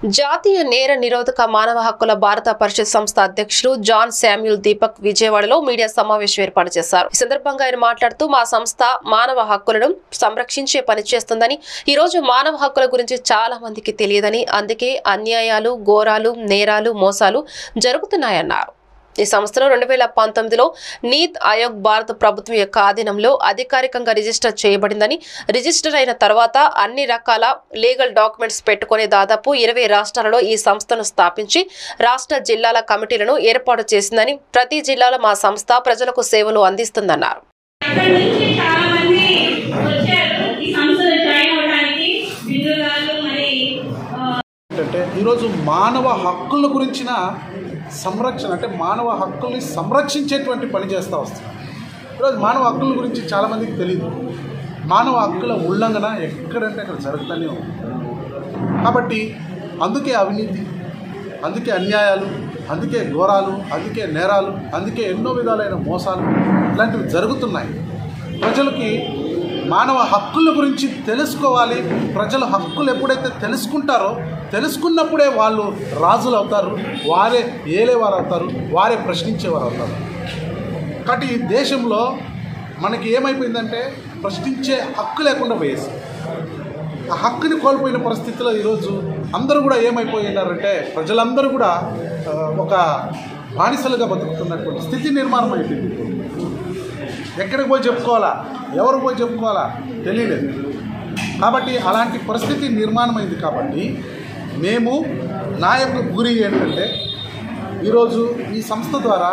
జాతీయ నేర నిరోధక మానవ హక్కుల భారత పరిషత్ సంస్థ అధ్యక్షులు జాన్ శామ్యూల్ దీపక్ విజయవాడలో మీడియా సమావేశం ఏర్పాటు చేశారు ఈ సందర్భంగా ఆయన మాట్లాడుతూ మా సంస్థ మానవ హక్కులను సంరక్షించే పని చేస్తుందని ఈ రోజు మానవ హక్కుల గురించి చాలా మందికి తెలియదని అందుకే అన్యాయాలు ఘోరాలు నేరాలు మోసాలు జరుగుతున్నాయన్నారు ఈ సంస్థలో రెండు వేల పంతొమ్మిదిలో నీత్ ఆయోగ్ భారత ప్రభుత్వం యొక్క ఆధీనంలో అధికారికంగా రిజిస్టర్ చేయబడిందని రిజిస్టర్ అయిన తర్వాత అన్ని రకాల లీగల్ డాక్యుమెంట్స్ పెట్టుకునే దాదాపు ఇరవై రాష్ట్రాలలో ఈ సంస్థను స్థాపించి రాష్ట్ర జిల్లాల కమిటీలను ఏర్పాటు చేసిందని ప్రతి జిల్లాలో మా సంస్థ ప్రజలకు సేవలు అందిస్తుందన్నారు అక్కడ నుంచి చాలా మంది వచ్చారు ఈ సంస్థలో జాయిన్ అవడానికి బిందు గారు మరి ఆ, ఏంటంటే ఈరోజు మానవ హక్కుల గురించిన సంరక్షణ అంటే మానవ హక్కుల్ని సంరక్షించేటువంటి పని చేస్తూ వస్తున్నాం ఈరోజు మానవ హక్కుల గురించి చాలామందికి తెలియదు మానవ హక్కుల ఉల్లంఘన ఎక్కడంటే అక్కడ జరుగుతూనే ఉంది కాబట్టి అందుకే అవినీతి అందుకే అన్యాయాలు అందుకే ఘోరాలు అందుకే నేరాలు అందుకే ఎన్నో విధాలైన మోసాలు ఇలాంటివి జరుగుతున్నాయి ప్రజలకి మానవ హక్కుల గురించి తెలుసుకోవాలి ప్రజల హక్కులు ఎప్పుడైతే తెలుసుకుంటారో తెలుసుకున్నప్పుడే వాళ్ళు రాజులు అవుతారు వారే ఏలేవారు అవుతారు వారే ప్రశ్నించేవారు అవుతారు కాబట్టి ఈ దేశంలో మనకి ఏమైపోయిందంటే ప్రశ్నించే హక్కు లేకుండా పోయేసి ఆ హక్కుని కోల్పోయిన పరిస్థితిలో ఈరోజు అందరూ కూడా ఏమైపోయినారంటే ప్రజలందరూ కూడా ఆ, ఒక బానిసలుగా బతుకుతున్నటువంటి స్థితి నిర్మాణం అయిపోయింది ఎక్కడికి పోయి చెప్పుకోవాలా ఎవరు పోయి చెప్పుకోవాలా తెలియలేదు కాబట్టి అలాంటి పరిస్థితి నిర్మాణమైంది కాబట్టి మేము నా యొక్క గురి ఏంటంటే ఈరోజు ఈ సంస్థ ద్వారా